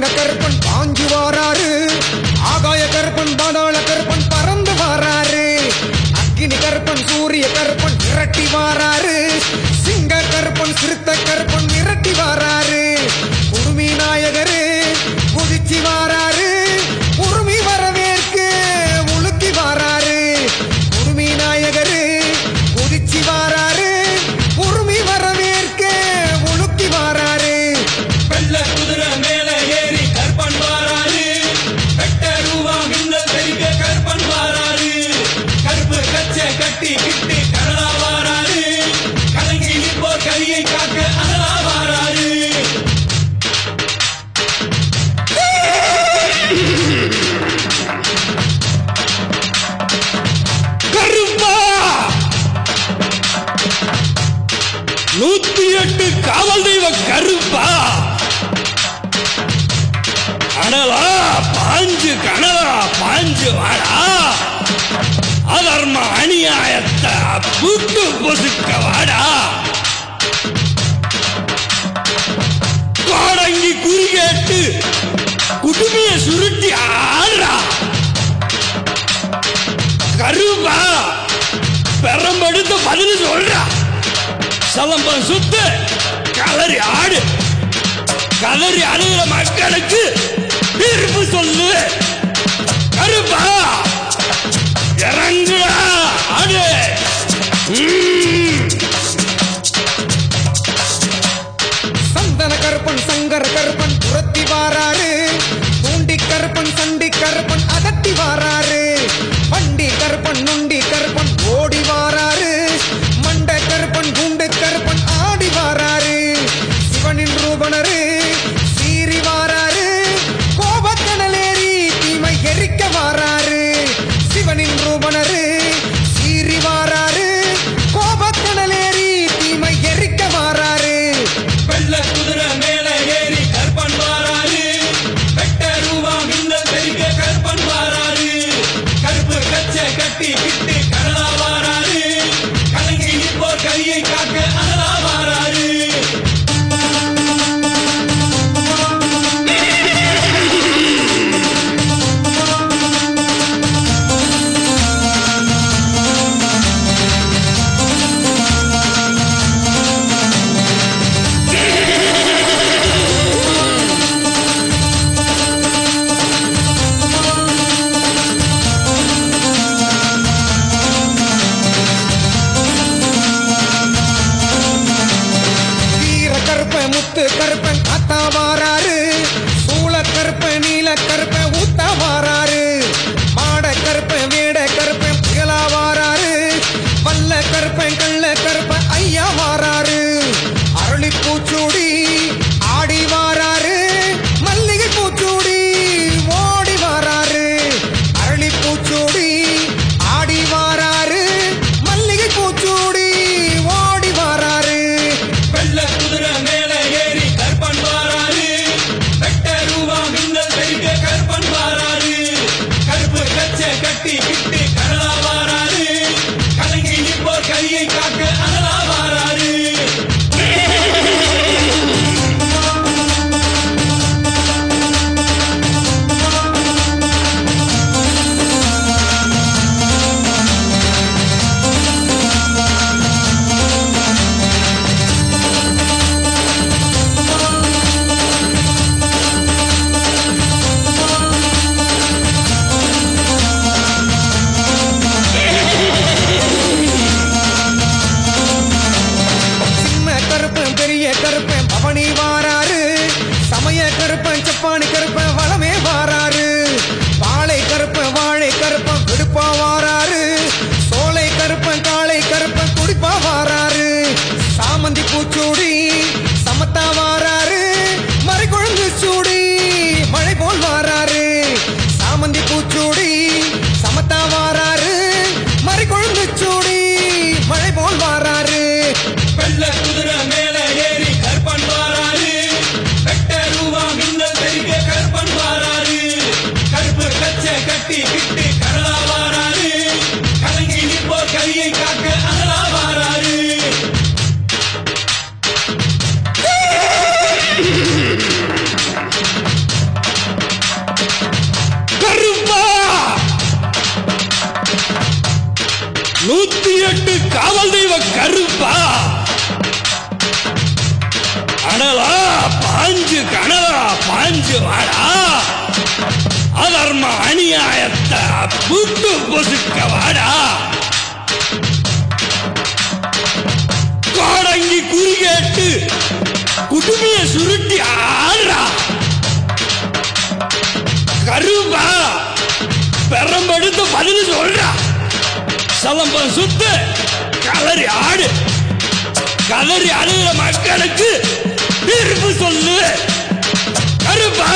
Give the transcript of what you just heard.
தங்க கருப்பன் பாஞ்சு வாராரு ஆகாய கருப்பன் பாதாள கருப்பன் பறந்து வாராரு அக்கினி கருப்பன் சூரிய கருப்பன் விரட்டி வாராரு சிங்க கருப்பன் சிறுத்த கருப்பன் விரட்டி வாராரு குடுமி நாயகரு குதிச்சு வாராரு உருமி வரவேற்கு உலுக்கி வாராரு குடுமி நாயகரு குதிச்சு வாராரு உருமி வரவேற்க உலுக்கி வாராரு வெள்ள குதிரை மேல ஏறி கற்பன் வாராரு வெட்ட ரூபா மின்னல் தெரிக்க கற்பன் வாராரு கருப்பு கச்சை கட்டி கிட்டு கனடா வாராரு கலங்கி நிற்போர் கையை காக்க அனலா வாராரு கருப்பா நூத்தி எட்டு காவல் தெய்வ கருப்பா அனலா பாஞ்சு கனலா பாஞ்சு வாடா அதர்ம அநியாயத்தை புட்டு பொசுக்க வாடா கோடங்கி குறி கேட்டு குடுமைய சுருட்டி ஆடுறா கருப்பா பெரம்பெடுத்து பதில் சொல்றா சலம்பம் சுத்து கலரி ஆடு கலரி அழுகிற மக்களுக்கு தீர்ப்பு சொல்லு கருப்பா இறங்குடா ஆடு ம். சந்தன கருப்பன் சங்கர கருப்பன் புரத்தி வாராரு தூண்டி கருப்பன் சண்டி கருப்பன் அதட்டி வாராரு வண்டி கருப்பன் நுண்டி கருப்பன் ஓடி வாராரு மண்ட கருப்பன் குண்டு கருப்பன் ஆடி வாராரு சிவனின் ரூபனரு சீறி வாராரு கோபக்கடலேறி தீமை எரிக்க வாராரு சிவனின் ரூபனரு சீறி வாராரு கோபக்கடலேறி தீமை எரிக்க வாராரு வெள்ள குதிரை மேல ஏறி கற்பன் வாராரு வெட்ட ரூபா மின்னல் தெரிக்க கற்பன் வாராரு கருப்பு கச்சை கட்டி கிட்டு கனடா வாராரு கலங்கி நிற்போர் கையை காக்க அனலா வாராரு வீர கருப்ப முத்து கருப்பன் அத்தா வாராரு சூள கருப்ப நீல கருப்ப ஊத்தா வாராரு மாட கருப்ப வேட கருப்ப புயலா வாராரு வல்ல கருப்பன் கள்ள கருப்ப ஐயா வாராரு அரளி பூச்சூடி ஆடி வாராரு மல்லிகை பூச்சூடி ஓடி வாராரு அரளி பூச்சூடி ஆடி வாராரு மல்லிகை பூச்சூடி ஓடி வாராரு வெள்ள குதிரை மேல ஏறி கற்பன் வாராரு வெட்ட ரூபா மின்னல் தெரிக்க கற்பன் காவல் தெய்வ கருப்பா அனலா பாஞ்சு கனலா பாஞ்சு வாடா அதர்ம அநியாயத்தை புட்டு பொசுக்க வாடா கோடங்கி குறி கேட்டு குடுமைய சுருட்டி ஆடுறா கருவா பெரம்பெடுத்து பதில் சொல்றா சலம்பம் சுத்து கலரி ஆடு கலரி அழுகிற மக்களுக்கு தீர்ப்பு சொல்லு கருப்பா